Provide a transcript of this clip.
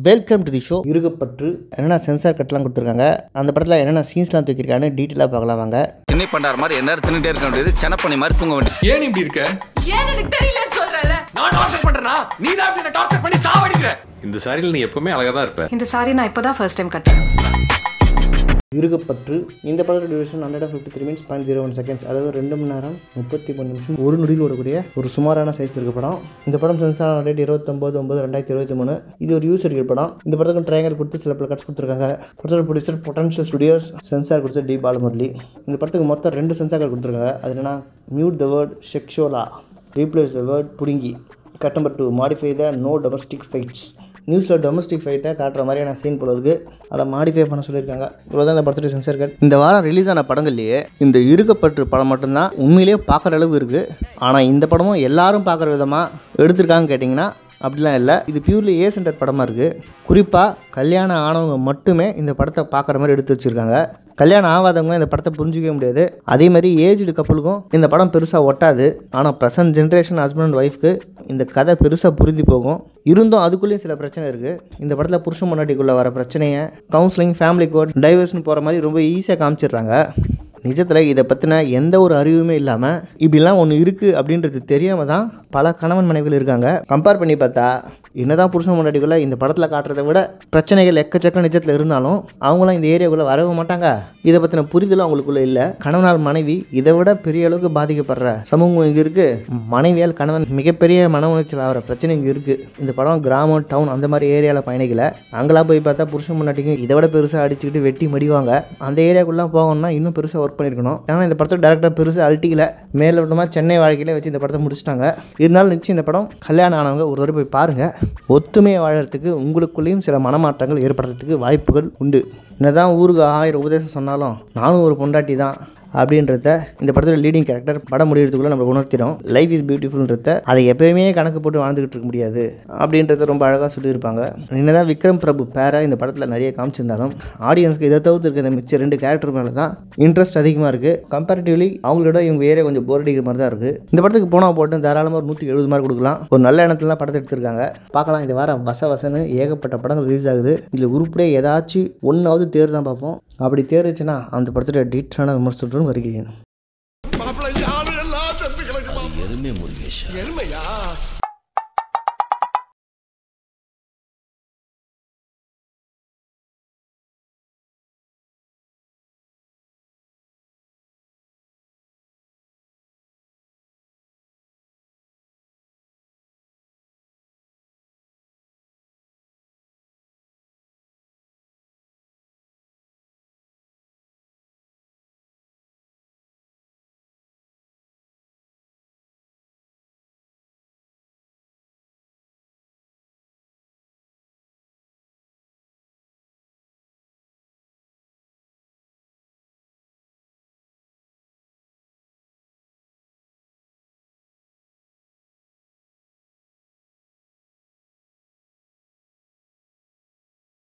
welcome to the show Irugapatru என்னென்ன censor கட்லாம் கொடுத்துருக்காங்க அந்த படத்தில் என்னென்ன சீன்ஸ்லாம் தூக்கியிருக்காங்கன்னு டீட்டெயிலாக பார்க்கலாம் வாங்க திண்ணை பண்டார மாதிரி என்ன தின்னுட்டே இருக்க வேண்டியது சென்னப்பண்ணி மாதிரி தூங்க வேண்டியது ஏன் இப்படி இருக்க ஏன் எனக்கு தெரியலன்னு சொல்றல நான் டார்ச்சர் பண்றேனா நீ தான் இப்படி என்ன டார்ச்சர் பண்ணி சாவடிக்கிற இந்த சாரியில் நீ எப்பவுமே அழகா தான் இருப்ப இந்த சாரி நான் இப்போதான் ஃபர்ஸ்ட் டைம் கட்டுறேன் இருகப்பற்று இந்த படத்தோட duration hundred fifty three minutes point zero one seconds அதாவது ரெண்டு மணி நேரம் முப்பத்தி மூணு நிமிஷம் ஒரு நொடியில் ஓடக்கூடிய ஒரு சுமாரான சைஸ் இருக்க படம் இந்த படம் சென்சார் டேட் இருபத்தொம்போது ஒன்பது ரெண்டாயிரத்தி இருபத்தி மூணு இது ஒரு யூஸ் இருக்கிற படம் இந்த படத்துக்கு ட்ரையாங்கல் கொடுத்து சில பல கட்ஸ் கொடுத்துருக்காங்க படத்தோட ப்ரொடியூசர் பொட்டன்ஷியல் ஸ்டுடியோஸ் சென்சார் கொடுத்து டி பாலமுரளி இந்த படத்துக்கு மொத்தம் ரெண்டு சென்சார் கார்டு கொடுத்துருக்காங்க அது என்னன்னா மியூட் த வேர்ட் செக்ஷோலா ரீப்ளேஸ் த வேர்ட் புடுங்கி cut number two modify the no domestic fights நியூஸில் டொமஸ்டிக் ஃபைட்டை காட்டுற மாதிரியான சீன் போல இருக்கு அதை மாடிஃபை பண்ண சொல்லியிருக்காங்க இவ்வளோதான் இந்த படத்துடைய சென்சார் கட் இந்த வாரம் ரிலீஸ் ஆன படங்கள்லேயே இந்த இருக்கப்பற்று படம் மட்டும்தான் உண்மையிலேயே பார்க்குற அளவு இருக்குது ஆனால் இந்த படமும் எல்லாரும் பார்க்குற விதமாக எடுத்திருக்காங்கன்னு கேட்டிங்கன்னா அப்படிலாம் இல்லை இது பியூர்லி ஏ சென்டர் படமாக இருக்குது குறிப்பாக கல்யாணம் ஆனவங்க மட்டுமே இந்த படத்தை பார்க்குற மாதிரி எடுத்து வச்சுருக்காங்க கல்யாணம் ஆகாதவங்க இந்த படத்தை புரிஞ்சிக்கவே முடியாது அதே மாதிரி ஏஜ்டு கப்பலுக்கும் இந்த படம் பெருசாக ஒட்டாது ஆனால் ப்ரெசன்ட் ஜென்ரேஷன் ஹஸ்பண்ட் அண்ட் ஒய்ஃப்க்கு இந்த கதை பெருசாக புரிஞ்சு போகும் இருந்தும் அதுக்குள்ளேயும் சில பிரச்சனை இருக்குது இந்த படத்தில் புருஷன் முன்னாடிக்குள்ளே வர பிரச்சனையை கவுன்சிலிங் ஃபேமிலி கோட் டைவர்ஸ்னு போகிற மாதிரி ரொம்ப ஈஸியாக காமிச்சிடுறாங்க நிஜத்தில் இதை பற்றின எந்த ஒரு அறிவுமே இல்லாமல் இப்படிலாம் ஒன்று இருக்குது அப்படின்றது தெரியாமல் தான் பல கணவன் மனைவிகள் இருக்காங்க கம்பேர் பண்ணி பார்த்தா என்னதான் புருஷன் முன்னாடிக்குள்ளே இந்த படத்தில் காட்டுறதை விட பிரச்சனைகள் எக்கச்சக்க நிஜத்தில் இருந்தாலும் அவங்களாம் இந்த ஏரியாக்குள்ளே வரவே மாட்டாங்க இதை பற்றின புரிதலும் அவங்களுக்குள்ள இல்லை கணவனால் மனைவி இதை விட பெரிய அளவுக்கு பாதிக்கப்படுற சமூகம் இங்கே இருக்குது மனைவியால் கணவன் மிகப்பெரிய மன உளைச்சல் ஆகிற பிரச்சனை இங்கே இருக்குது இந்த படம் கிராமம் டவுன் அந்த மாதிரி ஏரியாவில் பயணிக்கல அங்கெல்லாம் போய் பார்த்தா புருஷன் முன்னாடிக்கு இதை விட பெருசாக அடிச்சுக்கிட்டு வெட்டி மடிவாங்க அந்த ஏரியாக்குள்ளே போகணும்னா இன்னும் பெருசாக ஒர்க் பண்ணியிருக்கணும் ஆனால் இந்த படத்தோட டேரக்டர் பெருசாக அழட்டிக்கல மேலோட்டமாக சென்னை வாழ்க்கையில வச்சு இந்த படத்தை முடிச்சிட்டாங்க இருந்தாலும் நிச்சயம் இந்த படம் கல்யாணம் ஆனவங்க ஒரு தடவை போய் பாருங்கள் ஒத்துமையை வாழறதுக்கு உங்களுக்குள்ளேயும் சில மனமாற்றங்கள் ஏற்படுறதுக்கு வாய்ப்புகள் உண்டு என்னதான் ஊருக்கு ஆயிரம் உபதேசம் சொன்னாலும் நானும் ஒரு பொண்டாட்டி தான் அப்படின்றத இந்த படத்தோட லீடிங் கேரக்டர் படம் முடியறதுக்குள்ள நம்ம உணர்த்திடும் லைஃப் இஸ் பியூட்டிஃபுல்ன்றத அதை எப்பயுமே கணக்கு போட்டு வாழ்ந்துகிட்டு இருக்க முடியாது அப்படின்றத ரொம்ப அழகாக சொல்லியிருப்பாங்க என்னதான் விக்ரம் பிரபு பேரை இந்த படத்தில் நிறைய காமிச்சிருந்தாலும் ஆடியன்ஸ்க்கு இதை தவிர்த்து இருக்க இந்த மிச்ச ரெண்டு கேரக்டர் மேலே தான் இன்ட்ரெஸ்ட் அதிகமாக இருக்குது கம்பேரிட்டிவ்லி அவங்களோட இவங்க ஏரியா கொஞ்சம் போர் அடிக்கிற மாதிரி தான் இருக்குது இந்த படத்துக்கு போனால் போட்டு தாராளமாக ஒரு நூற்றி எழுபது மார்க் கொடுக்கலாம் ஒரு நல்ல எண்ணத்துலாம் படத்தை எடுத்திருக்காங்க பார்க்கலாம் இந்த வாரம் வச வசன்னு ஏகப்பட்ட படங்கள் ரிலீஸ் ஆகுது இதில் உருப்படியே ஏதாச்சும் ஒன்றாவது தேர் தான் பார்ப்போம் அப்படி தேர்ச்சுன்னா அந்த படத்தோட டீட்டரான விமர்சனத்துடன் வருகிறேன் மாப்பிள்ளை ஆளு எல்லாம் செத்து கிடக்கு எருமை முருகேஷ் எருமையா